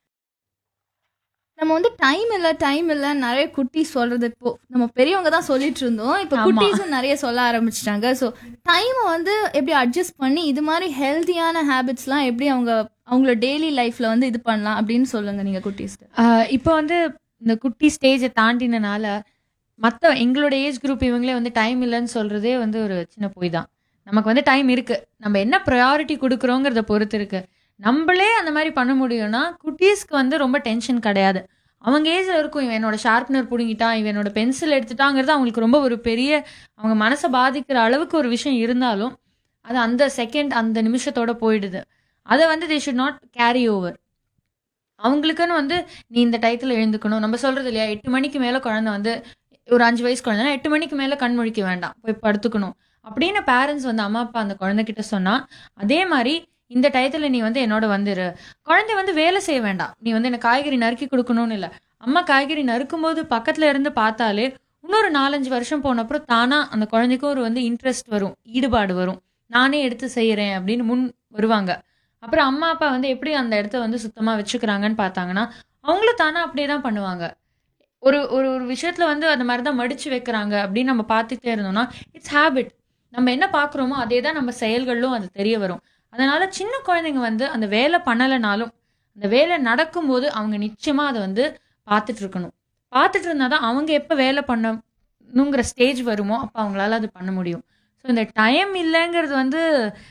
நம்ம வந்து டைம் இல்ல டைம் இல்ல நிறைய குட்டீஸ் சொல்றது இப்போ நம்ம பெரியவங்க தான் சொல்லிட்டு இருந்தோம் இப்போ ஆமா. குட்டீஸும் நிறைய சொல்ல ஆரம்பிச்சிட்டாங்க ஸோ டைமை வந்து எப்படி அட்ஜஸ்ட் பண்ணி இது மாதிரி ஹெல்த்தியான ஹேபிட்ஸ்லாம் எப்படி அவங்க அவங்களோட டெய்லி லைஃப்ல வந்து இது பண்ணலாம் அப்படின்னு சொல்லுங்க நீங்க குட்டீஸ்க்கு ஆஹ் இப்போ வந்து இந்த குட்டி ஸ்டேஜை தாண்டினனால மற்ற எங்களோட ஏஜ் குரூப் இவங்களே வந்து டைம் இல்லைன்னு சொல்றதே வந்து ஒரு சின்ன பொய் தான் நமக்கு வந்து டைம் இருக்கு நம்ம என்ன ப்ரையாரிட்டி கொடுக்குறோங்கிறத பொறுத்து இருக்கு நம்மளே அந்த மாதிரி பண்ண முடியும்னா குட்டீஸ்க்கு வந்து ரொம்ப டென்ஷன் கிடையாது அவங்க ஏஜ்ல இருக்கும் இவன் என்னோட ஷார்ப்னர் பிடுங்கிட்டான் இவன் என்னோட பென்சில் எடுத்துட்டாங்கிறது அவங்களுக்கு ரொம்ப ஒரு பெரிய அவங்க மனசை பாதிக்கிற அளவுக்கு ஒரு விஷயம் இருந்தாலும் அது அந்த செகண்ட் அந்த நிமிஷத்தோட போயிடுது அதை வந்து they should not carry over அவங்களுக்குன்னு வந்து நீ இந்த டயத்தில் எழுந்துக்கணும் நம்ம சொல்றது இல்லையா எட்டு மணிக்கு மேலே குழந்தை வந்து ஒரு அஞ்சு வயசு குழந்தைனா எட்டு மணிக்கு மேலே கண் முழிக்க வேண்டாம் போய் படுத்துக்கணும் அப்படின்னு பேரண்ட்ஸ் வந்து அம்மா அப்பா அந்த குழந்தைகிட்ட சொன்னா அதே மாதிரி இந்த டயத்தில் நீ வந்து என்னோட வந்துரு குழந்தை வந்து வேலை செய்ய வேண்டாம் நீ வந்து எனக்கு காய்கறி நறுக்கி கொடுக்கணும்னு இல்லை அம்மா காய்கறி நறுக்கும்போது பக்கத்துல இருந்து பார்த்தாலே இன்னொரு நாலஞ்சு வருஷம் போன அப்புறம் தானா அந்த குழந்தைக்கும் ஒரு வந்து இன்ட்ரெஸ்ட் வரும் ஈடுபாடு வரும் நானே எடுத்து செய்யறேன் அப்படின்னு முன் வருவாங்க அப்புறம் அம்மா அப்பா வந்து எப்படி அந்த இடத்த வந்து சுத்தமா வச்சுக்கிறாங்கன்னு பார்த்தாங்கன்னா அவங்களும் தானா அப்படியே தான் பண்ணுவாங்க ஒரு ஒரு ஒரு விஷயத்துல வந்து அந்த மாதிரி தான் மடிச்சு வைக்கிறாங்க அப்படின்னு நம்ம பார்த்துட்டே இருந்தோம்னா இட்ஸ் ஹேபிட் நம்ம என்ன பார்க்குறோமோ அதே தான் நம்ம செயல்களிலும் அது தெரிய வரும் அதனால சின்ன குழந்தைங்க வந்து அந்த வேலை பண்ணலைனாலும் அந்த வேலை நடக்கும்போது அவங்க நிச்சயமா அதை வந்து பார்த்துட்டு இருக்கணும் பார்த்துட்டு இருந்தால் தான் அவங்க எப்போ வேலை பண்ணணுங்கிற ஸ்டேஜ் வருமோ அப்போ அவங்களால அது பண்ண முடியும் ஸோ இந்த டைம் இல்லைங்கிறது வந்து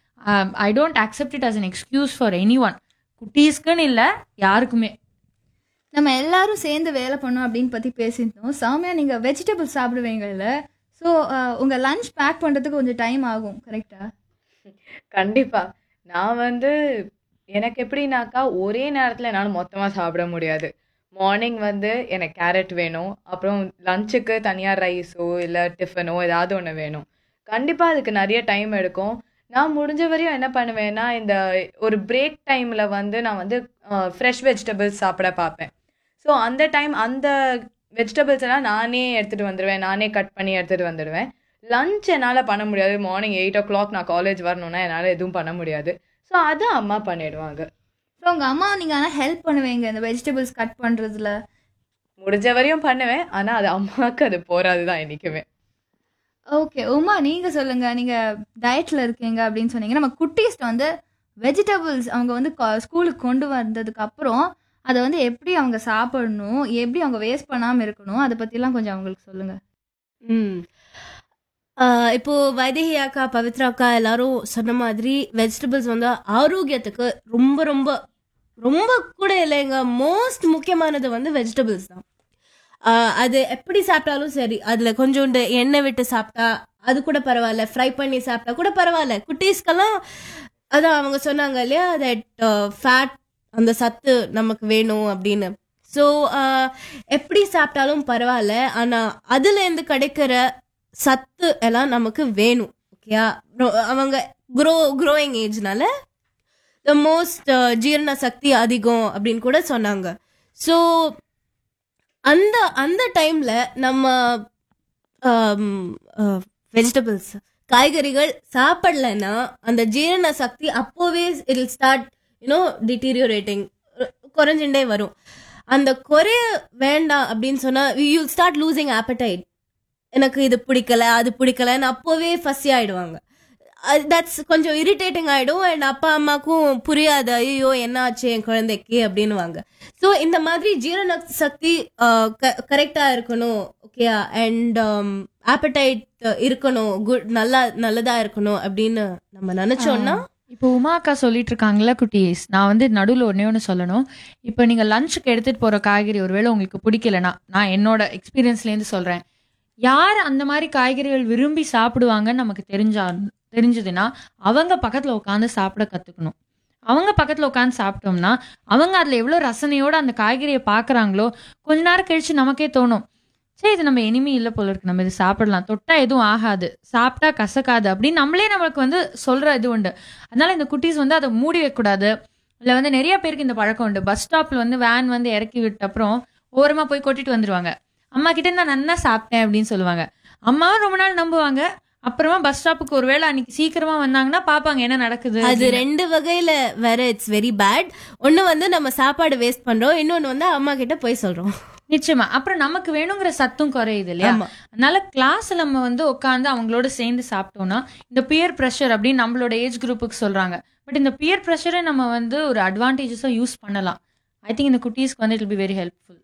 I don't accept it as an excuse for anyone குட்டீஸ்க்குன்னு இல்லை யாருக்குமே நம்ம எல்லாரும் சேர்ந்து வேலை பண்ணோம் அப்படின்னு பத்தி பேசியிருந்தோம் சாமியா நீங்க வெஜிடபிள் சாப்பிடுவீங்கல்ல ஸோ உங்க லஞ்ச் பேக் பண்றதுக்கு கொஞ்சம் டைம் ஆகும் கரெக்டா கண்டிப்பா நான் வந்து எனக்கு எப்படின்னாக்கா ஒரே நேரத்தில் என்னால் மொத்தமாக சாப்பிட முடியாது மார்னிங் வந்து எனக்கு கேரட் வேணும் அப்புறம் லஞ்சுக்கு தனியாக ரைஸோ இல்லை டிஃபனோ ஏதாவது ஒன்று வேணும் கண்டிப்பாக அதுக்கு நிறைய டைம் எடுக்கும் நான் முடிஞ்ச வரையும் என்ன பண்ணுவேன்னா இந்த ஒரு பிரேக் டைமில் வந்து நான் வந்து ஃப்ரெஷ் வெஜிடபிள்ஸ் சாப்பிட பார்ப்பேன் ஸோ அந்த டைம் அந்த வெஜிடபிள்ஸ் எல்லாம் நானே எடுத்துகிட்டு வந்துடுவேன் நானே கட் பண்ணி எடுத்துகிட்டு வந்துடுவேன் லஞ்ச் என்னால் பண்ண முடியாது மார்னிங் எயிட் ஓ கிளாக் நான் காலேஜ் வரணும்னா என்னால் எதுவும் பண்ண முடியாது ஸோ அது அம்மா பண்ணிடுவாங்க ஸோ உங்க அம்மா நீங்க ஆனால் ஹெல்ப் பண்ணுவீங்க இந்த வெஜிடபிள்ஸ் கட் பண்றதுல முடிஞ்ச வரையும் பண்ணுவேன் ஆனால் அது அம்மாவுக்கு அது போராது தான் என்றைக்குமே ஓகே உமா நீங்க சொல்லுங்க நீங்க டயட்ல இருக்கீங்க அப்படின்னு சொன்னீங்க நம்ம குட்டீஸ்ட் வந்து வெஜிடபிள்ஸ் அவங்க வந்து ஸ்கூலுக்கு கொண்டு வந்ததுக்கு அப்புறம் அதை வந்து எப்படி அவங்க சாப்பிடணும் எப்படி அவங்க வேஸ்ட் பண்ணாம இருக்கணும் அதை பத்திலாம் கொஞ்சம் அவங்களுக்கு சொல்லுங்க ம் ஆஹ் இப்போ வைதேகி அக்கா பவித்ரா அக்கா எல்லாரும் சொன்ன மாதிரி வெஜிடபிள்ஸ் வந்து ஆரோக்கியத்துக்கு ரொம்ப ரொம்ப ரொம்ப கூட இல்லைங்க மோஸ்ட் முக்கியமானது வந்து வெஜிடபிள்ஸ் தான் ஆஹ் அது எப்படி சாப்பிட்டாலும் சரி அதுல கொஞ்சோண்டு எண்ணெய் விட்டு சாப்பிட்டா அது கூட பரவாயில்ல ஃப்ரை பண்ணி சாப்பிட்டா கூட பரவாயில்ல குட்டீஸ்க்கெல்லாம் அதான் அவங்க சொன்னாங்க இல்லையா தட் ஃபேட் அந்த சத்து நமக்கு வேணும் அப்படின்னு ஸோ எப்படி சாப்பிட்டாலும் பரவாயில்ல ஆனா அதுல இருந்து கிடைக்கிற சத்து எல்லாம் நமக்கு வேணும் ஓகேயா அவங்க க்ரோ க்ரோயிங் ஏஜ்னால த மோஸ்ட் ஜீரண சக்தி அதிகம் அப்படின்னு கூட சொன்னாங்க ஸோ அந்த அந்த டைம்ல நம்ம வெஜிடபிள்ஸ் காய்கறிகள் சாப்பிடலன்னா அந்த ஜீரண சக்தி அப்போவே இட் ஸ்டார்ட் யூனோ டிட்டீரியோரேட்டிங் குறைஞ்சுட்டே வரும் அந்த குறைய வேண்டாம் அப்படின்னு சொன்னா யூ ஸ்டார்ட் லூசிங் appetite எனக்கு இது பிடிக்கல அது பிடிக்கலன்னு அப்போவே ஃபஸ்ஸி ஆயிடுவாங்க தட்ஸ் கொஞ்சம் இரிட்டேட்டிங் ஆயிடும் அண்ட் அப்பா அம்மாக்கும் புரியாது ஐயோ என்ன ஆச்சு என் குழந்தைக்கு அப்படின்னுவாங்க ஸோ இந்த மாதிரி ஜீரண சக்தி கரெக்டா இருக்கணும் ஓகே அண்ட் ஆப்படைட் இருக்கணும் குட் நல்லா நல்லதா இருக்கணும் அப்படின்னு நம்ம நினைச்சோம்னா இப்போ உமா அக்கா சொல்லிட்டு இருக்காங்கல்ல குட்டீஸ் நான் வந்து நடுவில் ஒன்னே ஒன்று சொல்லணும் இப்போ நீங்கள் லஞ்சுக்கு எடுத்துகிட்டு போகிற காய்கறி ஒருவேளை உங்களுக்கு பிடிக்கலனா நான் என்னோட எக்ஸ்பீரியன்ஸ்லேருந்து சொல்கிறேன் யார் அந்த மாதிரி காய்கறிகள் விரும்பி சாப்பிடுவாங்கன்னு நமக்கு தெரிஞ்சா தெரிஞ்சதுன்னா அவங்க பக்கத்தில் உட்காந்து சாப்பிட கற்றுக்கணும் அவங்க பக்கத்தில் உட்காந்து சாப்பிட்டோம்னா அவங்க அதில் எவ்வளோ ரசனையோடு அந்த காய்கறியை பார்க்குறாங்களோ கொஞ்ச நேரம் கழிச்சு நமக்கே தோணும் சரி இது நம்ம இனிமே இல்லை போல இருக்கு நம்ம இது சாப்பிடலாம் தொட்டா எதுவும் ஆகாது சாப்பிட்டா கசக்காது அப்படின்னு நம்மளே நம்மளுக்கு வந்து சொல்ற இது உண்டு அதனால இந்த குட்டீஸ் வந்து அதை மூடி வைக்கக்கூடாது இல்லை வந்து நிறைய பேருக்கு இந்த பழக்கம் உண்டு பஸ் ஸ்டாப்ல வந்து வேன் வந்து இறக்கி விட்ட அப்புறம் ஓரமா போய் கொட்டிட்டு வந்துருவாங்க அம்மா கிட்ட நான் நன்னா சாப்பிட்டேன் அப்படின்னு சொல்லுவாங்க அம்மாவும் ரொம்ப நாள் நம்புவாங்க அப்புறமா பஸ் ஸ்டாப்புக்கு ஒருவேளை அன்னைக்கு சீக்கிரமா வந்தாங்கன்னா பாப்பாங்க என்ன நடக்குது அது அப்படின்னு. ரெண்டு வகையில வேற இட்ஸ் வெரி பேட் ஒன்னு வந்து நம்ம சாப்பாடு வேஸ்ட் பண்றோம் இன்னொன்னு வந்து அம்மா கிட்ட போய் சொல்றோம் நிச்சயமா அப்புறம் நமக்கு வேணுங்கிற சத்தும் குறையுது இல்லையா ஆமா. அதனால கிளாஸ் நம்ம வந்து உட்காந்து அவங்களோட சேர்ந்து சாப்பிட்டோம்னா இந்த பியர் ப்ரெஷர் அப்படின்னு நம்மளோட ஏஜ் குரூப்புக்கு சொல்றாங்க பட் இந்த பியர் ப்ரெஷரை நம்ம வந்து ஒரு அட்வான்டேஜஸா யூஸ் பண்ணலாம் ஐ திங்க் இந்த குட்டீஸ்க்கு வந்து இட் பி வெரி ஹெல்ப்ஃபுல்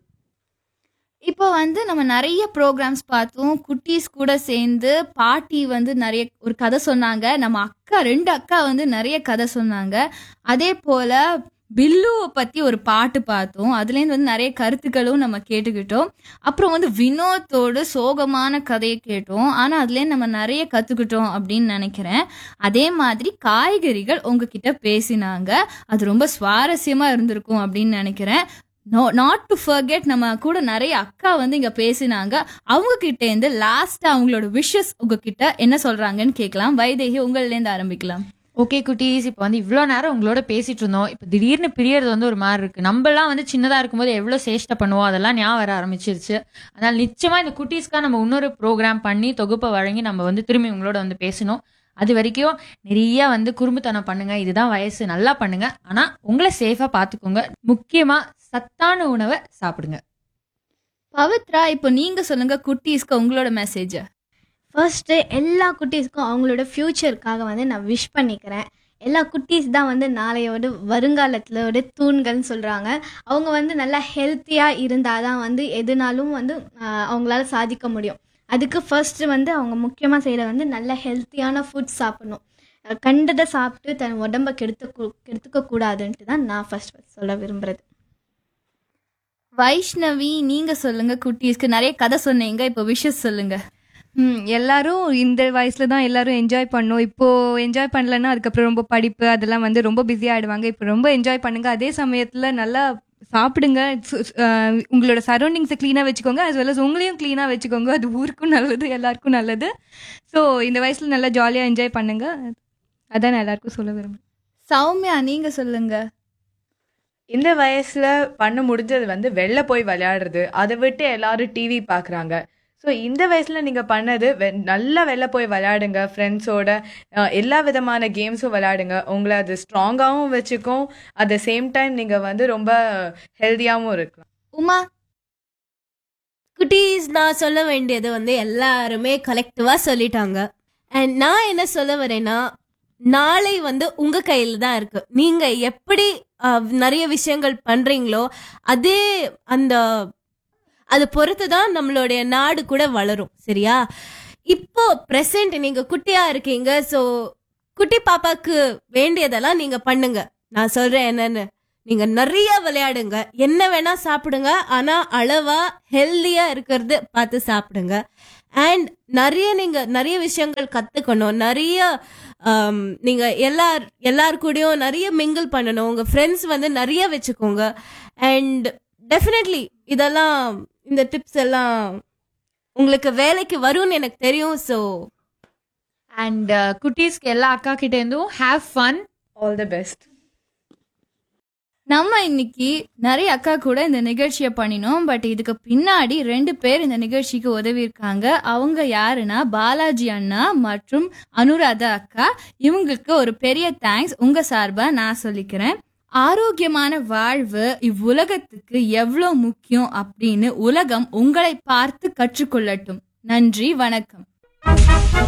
இப்போ வந்து நம்ம நிறைய ப்ரோக்ராம்ஸ் பார்த்தோம் குட்டீஸ் கூட சேர்ந்து பாட்டி வந்து நிறைய ஒரு கதை சொன்னாங்க நம்ம அக்கா ரெண்டு அக்கா வந்து நிறைய கதை சொன்னாங்க அதே போல பில்லுவை பத்தி ஒரு பாட்டு பார்த்தோம் அதுலேருந்து வந்து நிறைய கருத்துக்களும் நம்ம கேட்டுக்கிட்டோம் அப்புறம் வந்து வினோத்தோடு சோகமான கதையை கேட்டோம் ஆனா அதுலேருந்து நம்ம நிறைய கத்துக்கிட்டோம் அப்படின்னு நினைக்கிறேன் அதே மாதிரி காய்கறிகள் உங்ககிட்ட பேசினாங்க அது ரொம்ப சுவாரஸ்யமா இருந்திருக்கும் அப்படின்னு நினைக்கிறேன் நோ நாட் டு ஃபர்கெட் நம்ம கூட நிறைய அக்கா வந்து இங்க பேசினாங்க அவங்க கிட்ட இருந்து லாஸ்டா அவங்களோட விஷஸ் உங்ககிட்ட என்ன சொல்றாங்கன்னு கேட்கலாம் வைதேகி உங்கள்ல இருந்து ஆரம்பிக்கலாம் ஓகே குட்டீஸ் இப்போ வந்து இவ்வளோ நேரம் உங்களோட பேசிட்டு இருந்தோம் இப்போ திடீர்னு பிரியறது வந்து ஒரு மாதிரி இருக்கு நம்மலாம் வந்து சின்னதாக இருக்கும்போது எவ்வளோ சேஷ்டை பண்ணுவோம் அதெல்லாம் ஞாபகம் வர ஆரம்பிச்சிருச்சு அதனால நிச்சயமா இந்த குட்டீஸ்க்காக நம்ம இன்னொரு ப்ரோக்ராம் பண்ணி தொகுப்பை வழங்கி நம்ம வந்து திரும்பி உங்களோட வந்து பேசணும் அது வரைக்கும் நிறைய வந்து குறும்புத்தனம் பண்ணுங்க இதுதான் வயசு நல்லா பண்ணுங்க ஆனா உங்களை சேஃபா பாத்துக்கோங்க முக்கியமா சத்தான உணவை சாப்பிடுங்க பவித்ரா இப்போ நீங்க சொல்லுங்க குட்டீஸ்க்கு உங்களோட மெசேஜ் ஃபர்ஸ்ட்டு எல்லா குட்டீஸ்க்கும் அவங்களோட ஃப்யூச்சருக்காக வந்து நான் விஷ் பண்ணிக்கிறேன் எல்லா குட்டீஸ் தான் வந்து நாளையோட வருங்காலத்திலோட தூண்கள்னு சொல்கிறாங்க அவங்க வந்து நல்லா ஹெல்த்தியாக இருந்தால் தான் வந்து எதுனாலும் வந்து ஆஹ், அவங்களால சாதிக்க முடியும் அதுக்கு ஃபர்ஸ்ட்டு வந்து அவங்க முக்கியமாக செய்கிற வந்து நல்ல ஹெல்த்தியான ஃபுட் சாப்பிடணும் அஹ், கண்டதை சாப்பிட்டு தன் உடம்பை கெடுத்து கெடுத்துக்க கூடாதுன்ட்டு தான் நான் ஃபர்ஸ்ட் சொல்ல விரும்புகிறது வைஷ்ணவி நீங்க சொல்லுங்க குட்டீஸ்க்கு நிறைய கதை சொன்னீங்க இப்போ விஷஸ் சொல்லுங்க ம் எல்லாரும் இந்த வயசுல தான் எல்லாரும் என்ஜாய் பண்ணோம் இப்போ என்ஜாய் பண்ணலன்னா அதுக்கப்புறம் ரொம்ப படிப்பு அதெல்லாம் வந்து ரொம்ப பிஸி ஆயிடுவாங்க இப்போ ரொம்ப என்ஜாய் பண்ணுங்க அதே சமயத்துல நல்லா சாப்பிடுங்க சு- சு- அஹ் உங்களோட சரௌண்டிங்ஸை க்ளீனாக வச்சுக்கோங்க as well as உங்களையும் க்ளீனாக வச்சுக்கோங்க அது ஊருக்கும் நல்லது எல்லாருக்கும் நல்லது ஸோ இந்த வயசுல நல்லா ஜாலியாக என்ஜாய் பண்ணுங்க அதான் நான் எல்லாருக்கும் சொல்ல விரும்புகிறேன் சௌமியா நீங்க சொல்லுங்க இந்த வயசுல பண்ண முடிஞ்சது வந்து வெளில போய் விளையாடுறது அதை விட்டு எல்லாரும் டிவி பார்க்குறாங்க ஸோ இந்த வயசுல நீங்க பண்ணது வெ- நல்லா வெளில போய் விளையாடுங்க ஃப்ரெண்ட்ஸோட எல்லா விதமான கேம்ஸும் விளையாடுங்க உங்களை அது ஸ்ட்ராங்காகவும் வச்சுக்கும் அட் த சேம் டைம் நீங்க வந்து ரொம்ப ஹெல்த்தியாகவும் இருக்கலாம் உமா குட்டீஸ் நான் சொல்ல வேண்டியது வந்து எல்லாருமே கலெக்டிவா சொல்லிட்டாங்க அண்ட் நான் என்ன சொல்ல வரேன்னா நாளை வந்து உங்க கையில தான் இருக்கு நீங்க எப்படி அஹ், நிறைய விஷயங்கள் பண்றீங்களோ அதே அந்த அதை பொறுத்து தான் நம்மளுடைய நாடு கூட வளரும் சரியா இப்போ பிரசன்ட் நீங்க குட்டியா இருக்கீங்க ஸோ குட்டி பாப்பாக்கு வேண்டியதெல்லாம் நீங்க பண்ணுங்க நான் சொல்றேன் என்னன்னு நீங்க நிறைய விளையாடுங்க என்ன வேணா சாப்பிடுங்க ஆனா அளவா ஹெல்தியா இருக்கிறது பார்த்து சாப்பிடுங்க அண்ட் நிறைய நீங்க நிறைய விஷயங்கள் கத்துக்கணும் நிறைய ஆம், நீங்க எல்லார் எல்லார் கூடயும் நிறைய மிங்கிள் பண்ணணும் உங்க ஃப்ரெண்ட்ஸ் வந்து நிறைய வச்சுக்கோங்க அண்ட் டெஃபினெட்லி இதெல்லாம் இந்த டிப்ஸ் எல்லாம் உங்களுக்கு வேலைக்கு வரும்னு எனக்கு தெரியும் ஸோ அண்ட் குட்டீஸ்க்கு எல்லா அக்கா கிட்ட இருந்தும் have fun all the best நம்ம இன்னைக்கு நிறைய அக்கா கூட இந்த நிகழ்ச்சியை பண்ணினோம் பட் இதுக்கு பின்னாடி ரெண்டு பேர் இந்த நிகழ்ச்சிக்கு உதவி இருக்காங்க அவங்க யாருன்னா பாலாஜி அண்ணா மற்றும் அனுராதா அக்கா இவங்களுக்கு ஒரு பெரிய தேங்க்ஸ் உங்க சார்பா நான் சொல்லிக்கிறேன் ஆரோக்கியமான வாழ்வு இவ்வுலகத்துக்கு எவ்வளோ முக்கியம் அப்படின்னு உலகம் உங்களை பார்த்து கற்றுக்கொள்ளட்டும் நன்றி வணக்கம்